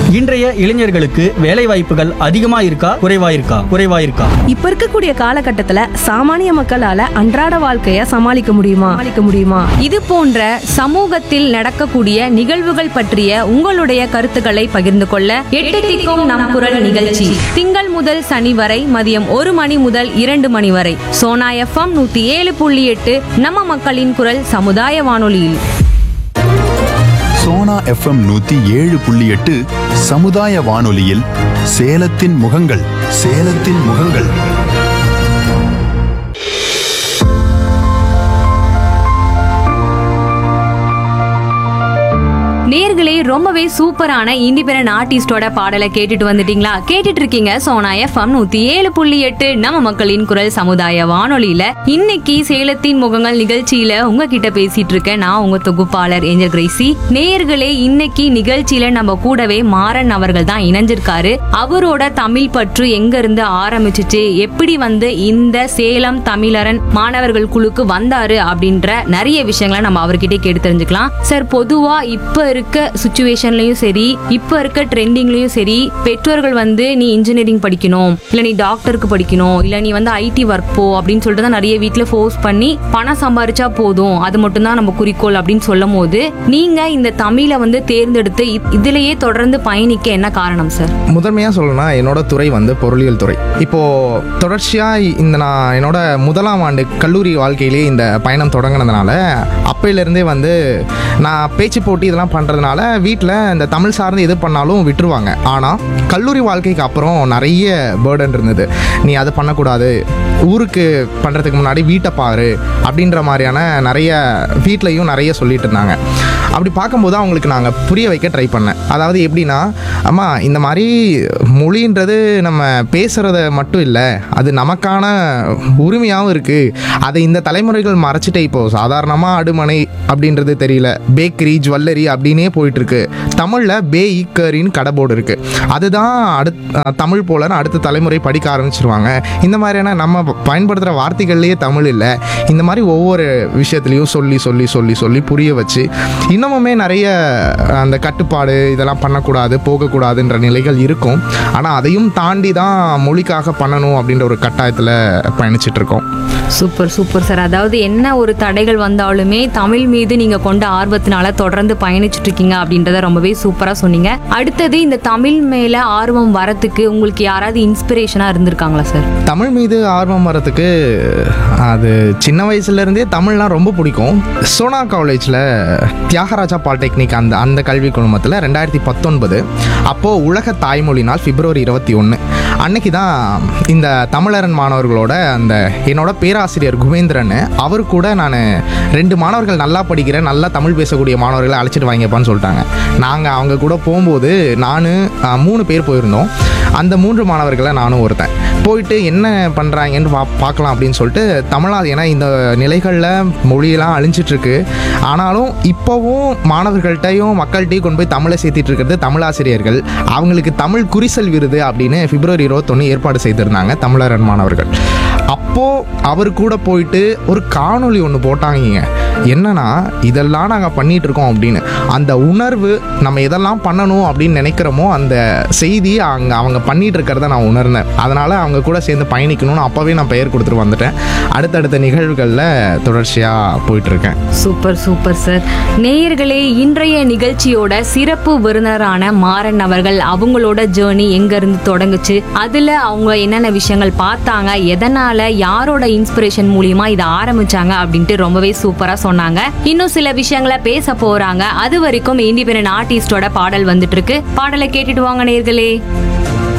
இன்றைய இளைஞர்களுக்கு வேலை வாய்ப்புகள் அதிகமா இருக்கா குறைவா இருக்கா குறைவா இருக்கா இப்ப இருக்கக்கூடிய காலகட்டத்துல சாமானிய மக்களால அன்றாட வாழ்க்கைய சமாளிக்க முடியுமா சமாளிக்க முடியுமா இது போன்ற சமூகத்தில் நடக்கக்கூடிய நிகழ்வுகள் பற்றிய உங்களுடைய கருத்துக்களை பகிர்ந்து கொள்ள எட்டு திக்கும் நம் குரல் நிகழ்ச்சி திங்கள் முதல் சனி வரை மதியம் ஒரு மணி முதல் இரண்டு மணி வரை சோனா எஃப்எம் நூத்தி ஏழு புள்ளி எட்டு நம்ம மக்களின் குரல் சமுதாய வானொலியில் சோனா எஃப்எம் நூத்தி ஏழு புள்ளி எட்டு சமுதாய வானொலியில் சேலத்தின் முகங்கள் சேலத்தின் முகங்கள் நேர்களே ரொம்பவே சூப்பரான இண்டிபெண்டன்ட் ஆர்டிஸ்டோட பாடலை கேட்டுட்டு வந்துட்டீங்களா கேட்டுட்டு இருக்கீங்க சோனா எஃப்எம் நூத்தி ஏழு புள்ளி எட்டு நம்ம மக்களின் குரல் சமுதாய வானொலியில இன்னைக்கு சேலத்தின் முகங்கள் நிகழ்ச்சியில உங்ககிட்ட பேசிட்டு இருக்கேன் நான் உங்க தொகுப்பாளர் ஏஞ்சல் கிரேசி நேர்களே இன்னைக்கு நிகழ்ச்சியில நம்ம கூடவே மாறன் அவர்கள் தான் இணைஞ்சிருக்காரு அவரோட தமிழ் பற்று எங்க இருந்து ஆரம்பிச்சுச்சு எப்படி வந்து இந்த சேலம் தமிழரன் மாணவர்கள் குழுக்கு வந்தாரு அப்படின்ற நிறைய விஷயங்களை நம்ம அவர்கிட்ட கேட்டு தெரிஞ்சுக்கலாம் சார் பொதுவா இப்ப இருக்க சுச்சுவேஷன்லயும் சரி இப்ப இருக்க ட்ரெண்டிங்லயும் சரி பெற்றோர்கள் வந்து நீ இன்ஜினியரிங் படிக்கணும் இல்ல நீ டாக்டருக்கு படிக்கணும் இல்ல நீ வந்து ஐடி ஒர்க் போ அப்படின்னு சொல்லிட்டு தான் நிறைய வீட்ல ஃபோர்ஸ் பண்ணி பணம் சம்பாரிச்சா போதும் அது மட்டும் தான் நம்ம குறிக்கோள் அப்படின்னு சொல்லும் போது நீங்க இந்த தமிழை வந்து தேர்ந்தெடுத்து இ- இதுலயே தொடர்ந்து பயணிக்க என்ன காரணம் சார் முதன்மையாக சொல்லணும்னா என்னோட துறை வந்து பொருளியல் துறை இப்போது தொடர்ச்சியாக இந்த நான் என்னோட முதலாம் ஆண்டு கல்லூரி வாழ்க்கையிலே இந்த பயணம் தொடங்கினதுனால அப்பையிலேருந்தே வந்து நான் பேச்சு போட்டி இதெல்லாம் பண்ணுறதுனால வீட்டில் இந்த தமிழ் சார்ந்து எது பண்ணாலும் விட்டுருவாங்க ஆனால் கல்லூரி வாழ்க்கைக்கு அப்புறம் நிறைய பேர்டன் இருந்தது நீ அதை பண்ணக்கூடாது ஊருக்கு பண்ணுறதுக்கு முன்னாடி வீட்டை பாரு அப்படின்ற மாதிரியான நிறைய வீட்லேயும் நிறைய சொல்லிட்டு இருந்தாங்க அப்படி பார்க்கும்போது அவங்களுக்கு நாங்கள் புரிய வைக்க ட்ரை பண்ணேன் அதாவது எப்படின்னா அம்மா இந்த மாதிரி மொழின்றது நம்ம பேசுகிறத மட்டும் இல்லை அது நமக்கான உரிமையாகவும் இருக்குது அதை இந்த தலைமுறைகள் மறைச்சிட்டே இப்போது சாதாரணமாக அடுமனை அப்படின்றது தெரியல பேக்கரி ஜுவல்லரி அப்படின்னே போயிட்டுருக்கு தமிழில் பே ஈக்கரின்னு கடை போர்டு இருக்குது அதுதான் அடுத் அஹ் தமிழ் போலன்னு அடுத்த தலைமுறை படிக்க ஆரம்பிச்சிருவாங்க இந்த மாதிரியான நம்ம பயன்படுத்துகிற வார்த்தைகள்லேயே தமிழ் இல்லை இந்த மாதிரி ஒவ்வொரு விஷயத்துலையும் சொல்லி சொல்லி சொல்லி சொல்லி புரிய வச்சு இன்னமுமே நிறைய அந்த கட்டுப்பாடு இதெல்லாம் பண்ணக்கூடாது போகக்கூடாதுன்ற நிலைகள் இருக்கும் ஆனால் அதையும் தாண்டி தான் மொழிக்காக பண்ணணும் அப்படின்ற ஒரு கட்டாயத்தில் பயணிச்சிட்டு இருக்கோம் சூப்பர் சூப்பர் சார் அதாவது என்ன ஒரு தடைகள் வந்தாலுமே தமிழ் மீது நீங்க கொண்ட ஆர்வத்தினால தொடர்ந்து பயணிச்சுட்டு இருக்கீங்க அப்படின்றத ரொம்பவே சூப்பரா சொன்னீங்க அடுத்தது இந்த தமிழ் மேல ஆர்வம் வரத்துக்கு உங்களுக்கு யாராவது இன்ஸ்பிரேஷனா இருந்திருக்காங்களா சார் தமிழ் மீது ஆர்வம் வரதுக்கு அது சின்ன வயசுலேருந்தே தமிழ்லாம் ரொம்ப பிடிக்கும் சோனா காலேஜில் தியாகராஜா பாலிடெக்னிக் அந்த அந்த கல்வி குழுமத்தில் ரெண்டாயிரத்தி பத்தொன்பது அப்போது உலக தாய்மொழி நாள் பிப்ரவரி இருபத்தி ஒன்று அன்னைக்கு தான் இந்த தமிழரன் மாணவர்களோட அந்த என்னோட பேராசிரியர் குபேந்திரன் அவர் கூட நான் ரெண்டு மாணவர்கள் நல்லா படிக்கிற நல்லா தமிழ் பேசக்கூடிய மாணவர்களை அழைச்சிட்டு வாங்கப்பான்னு சொல்லிட்டாங்க நாங்கள் அவங்க கூட போகும்போது நான் மூணு பேர் போயிருந்தோம் அந்த மூன்று மாணவர்களை நானும் ஒருத்தன் போயிட்டு என்ன பண்ணுறாங்கன்னு பா பார்க்கலாம் அப்படின்னு சொல்லிட்டு தமிழா ஏன்னா இந்த நிலைகளில் மொழியெல்லாம் அழிஞ்சிட்டு இருக்கு ஆனாலும் இப்போவும் மாணவர்கள்ட்டையும் மக்கள்கிட்டையும் கொண்டு போய் தமிழை சேர்த்திட்டு இருக்கிறது தமிழாசிரியர்கள் அவங்களுக்கு தமிழ் குறிசல் விருது அப்படின்னு பிப்ரவரி இருபத்தொன்று ஏற்பாடு செய்திருந்தாங்க தமிழரன் மாணவர்கள் அப்போது அவர் கூட போயிட்டு ஒரு காணொளி ஒன்று போட்டாங்க என்னன்னா இதெல்லாம் நாங்கள் பண்ணிட்டு இருக்கோம் அப்படின்னு அந்த உணர்வு நம்ம எதெல்லாம் பண்ணணும் அப்படின்னு நினைக்கிறோமோ அந்த செய்தி அங்கே அவங்க பண்ணிட்டு இருக்கிறத நான் உணர்ந்தேன் அதனால் அவங்க கூட சேர்ந்து பயணிக்கணும்னு அப்போவே நான் பெயர் கொடுத்துட்டு வந்துட்டேன் அடுத்தடுத்த நிகழ்வுகளில் தொடர்ச்சியாக போயிட்டுருக்கேன் சூப்பர் சூப்பர் சார் நேயர்களே இன்றைய நிகழ்ச்சியோட சிறப்பு விருந்தினரான மாறன் அவர்கள் அவங்களோட ஜேர்னி எங்க இருந்து தொடங்குச்சு அதுல அவங்க என்னென்ன விஷயங்கள் பார்த்தாங்க எதனால யாரோட இன்ஸ்பிரேஷன் மூலியமா இதை ஆரம்பிச்சாங்க அப்படின்ட்டு ரொம்பவே சூப்பரா சொன்னாங்க இன்னும் சில விஷயங்களை பேச போறாங்க அது வரைக்கும் இண்டிபெண்டன்ட் ஆர்டிஸ்டோட பாடல் வந்துட்டு இருக்கு பாடலை கேட்டுட்டு வாங்க நேயர்களே